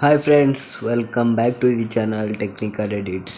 Hi friends, welcome back to the channel Technical Edits.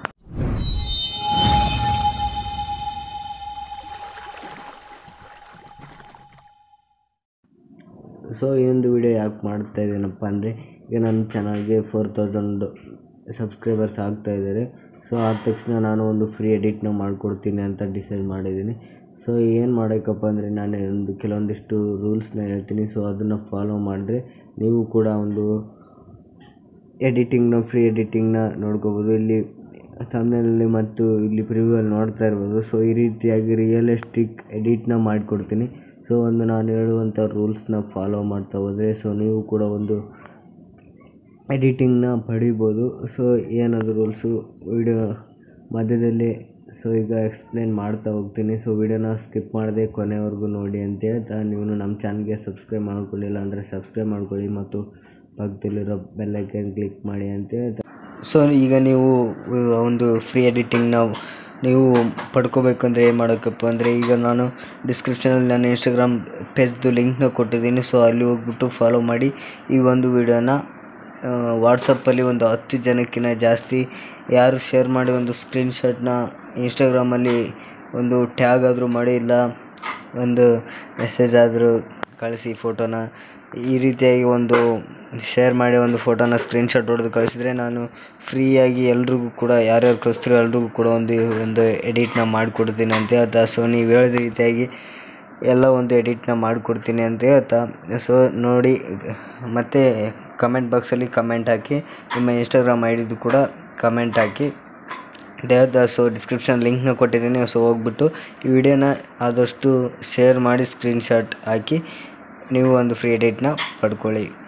So ಈ ಒಂದು video ಯಾಕೆ ಮಾಡ್ತಾ ಇದ್ದೀನಪ್ಪ ಅಂದರೆ ಈಗ ನನ್ನ ಚಾನಲ್ಗೆ ಫೋರ್ ತೌಸಂಡ್ ಸಬ್ಸ್ಕ್ರೈಬರ್ಸ್ ಆಗ್ತಾ ಇದ್ದಾರೆ ಸೊ ಆದ ತಕ್ಷಣ ನಾನು ಒಂದು ಫ್ರೀ ಎಡಿಟ್ನ ಮಾಡಿಕೊಡ್ತೀನಿ ಅಂತ ಡಿಸೈಡ್ ಮಾಡಿದ್ದೀನಿ ಸೊ ಏನು ಮಾಡೋಕ್ಕಪ್ಪ ಅಂದರೆ ನಾನು ಒಂದು ಕೆಲವೊಂದಿಷ್ಟು ರೂಲ್ಸ್ನ ಹೇಳ್ತೀನಿ ಸೊ ಅದನ್ನು ಫಾಲೋ ಮಾಡಿದ್ರೆ ನೀವು ಕೂಡ ಒಂದು ಎಡಿಟಿಂಗ್ನ ಫ್ರೀ ಎಡಿಟಿಂಗ್ನ ನೋಡ್ಕೋಬೋದು ಇಲ್ಲಿ ತಮಿಳಲ್ಲಿ ಮತ್ತು ಇಲ್ಲಿ ಪ್ರಿವ್ಯೂವಲ್ಲಿ ನೋಡ್ತಾ ಇರ್ಬೋದು ಸೊ ಈ ರೀತಿಯಾಗಿ ರಿಯಲಿಸ್ಟಿಕ್ ಎಡಿಟ್ನ ಮಾಡಿಕೊಡ್ತೀನಿ ಸೊ ಒಂದು ನಾನು ಹೇಳುವಂಥ ರೂಲ್ಸ್ನ ಫಾಲೋ ಮಾಡ್ತಾ ಹೋದರೆ ಸೊ ನೀವು ಕೂಡ ಒಂದು ಎಡಿಟಿಂಗ್ನ ಪಡಿಬೋದು ಸೊ ಏನದು ರೂಲ್ಸು ವಿಡಿಯೋ ಮಧ್ಯದಲ್ಲಿ ಸೊ ಈಗ ಎಕ್ಸ್ಪ್ಲೇನ್ ಮಾಡ್ತಾ ಹೋಗ್ತೀನಿ ಸೊ ವಿಡಿಯೋನ ಸ್ಕಿಪ್ ಮಾಡದೆ ಕೊನೆವರೆಗೂ ನೋಡಿ ಅಂತ ಹೇಳ್ತಾ ನೀವು ನಮ್ಮ ಚಾನಲ್ಗೆ ಸಬ್ಸ್ಕ್ರೈಬ್ ಮಾಡ್ಕೊಳ್ಳಿಲ್ಲ ಅಂದರೆ ಸಬ್ಸ್ಕ್ರೈಬ್ ಮಾಡ್ಕೊಳ್ಳಿ ಮತ್ತು ಪಕ್ಕದಲ್ಲಿರೋ ಬೆಲ್ಲೈಕನ್ ಕ್ಲಿಕ್ ಮಾಡಿ ಅಂತ ಹೇಳ್ತಾ ಸೊ ಈಗ ನೀವು ಒಂದು ಫ್ರೀ ಎಡಿಟಿಂಗ್ನ ನೀವು ಪಡ್ಕೋಬೇಕಂದ್ರೆ ಏನು ಮಾಡೋಕ್ಕಪ್ಪ ಅಂದರೆ ಈಗ ನಾನು ಡಿಸ್ಕ್ರಿಪ್ಷನಲ್ಲಿ ನನ್ನ ಇನ್ಸ್ಟಾಗ್ರಾಮ್ ಪೇಜ್ದು ಲಿಂಕ್ನ ಕೊಟ್ಟಿದ್ದೀನಿ ಸೊ ಅಲ್ಲಿ ಹೋಗ್ಬಿಟ್ಟು ಫಾಲೋ ಮಾಡಿ ಈ ಒಂದು ವಿಡಿಯೋನ ವಾಟ್ಸಪ್ಪಲ್ಲಿ ಒಂದು ಹತ್ತು ಜನಕ್ಕಿಂತ ಜಾಸ್ತಿ ಯಾರು ಶೇರ್ ಮಾಡಿ ಒಂದು ಸ್ಕ್ರೀನ್ಶಾಟ್ನ ಇನ್ಸ್ಟಾಗ್ರಾಮಲ್ಲಿ ಒಂದು ಟ್ಯಾಗ್ ಆದರೂ ಮಾಡಿ ಇಲ್ಲ ಒಂದು ಮೆಸೇಜ್ ಆದರೂ ಕಳಿಸಿ ಫೋಟೋನ ಈ ರೀತಿಯಾಗಿ ಒಂದು ಶೇರ್ ಮಾಡಿ ಒಂದು ಫೋಟೋನ ಸ್ಕ್ರೀನ್ಶಾಟ್ ಹೊಡೆದು ಕಳಿಸಿದ್ರೆ ನಾನು ಫ್ರೀಯಾಗಿ ಎಲ್ರಿಗೂ ಕೂಡ ಯಾರ್ಯಾರು ಕಳಿಸ್ತೀರೋ ಎಲ್ರಿಗೂ ಕೂಡ ಒಂದು ಒಂದು ಎಡಿಟ್ನ ಮಾಡಿಕೊಡ್ತೀನಿ ಅಂತ ಹೇಳ್ತಾ ಸೊ ನೀವು ಹೇಳಿದ ರೀತಿಯಾಗಿ ಎಲ್ಲ ಒಂದು ಎಡಿಟ್ನ ಮಾಡಿಕೊಡ್ತೀನಿ ಅಂತ ಹೇಳ್ತಾ ಸೊ ನೋಡಿ ಮತ್ತು ಕಮೆಂಟ್ ಬಾಕ್ಸಲ್ಲಿ ಕಮೆಂಟ್ ಹಾಕಿ ನಿಮ್ಮ ಇನ್ಸ್ಟಾಗ್ರಾಮ್ ಐ ಡಿದು ಕೂಡ ಕಮೆಂಟ್ ಹಾಕಿ ಹೇಳ್ತಾ ಸೊ ಡಿಸ್ಕ್ರಿಪ್ಷನ್ ಲಿಂಕ್ನ ಕೊಟ್ಟಿದ್ದೀನಿ ಸೊ ಹೋಗ್ಬಿಟ್ಟು ಈ ವಿಡಿಯೋನ ಆದಷ್ಟು ಶೇರ್ ಮಾಡಿ ಸ್ಕ್ರೀನ್ಶಾಟ್ ಹಾಕಿ ನೀವು ಒಂದು ಫ್ರೀ ಎಡಿಟ್ನ ಪಡ್ಕೊಳ್ಳಿ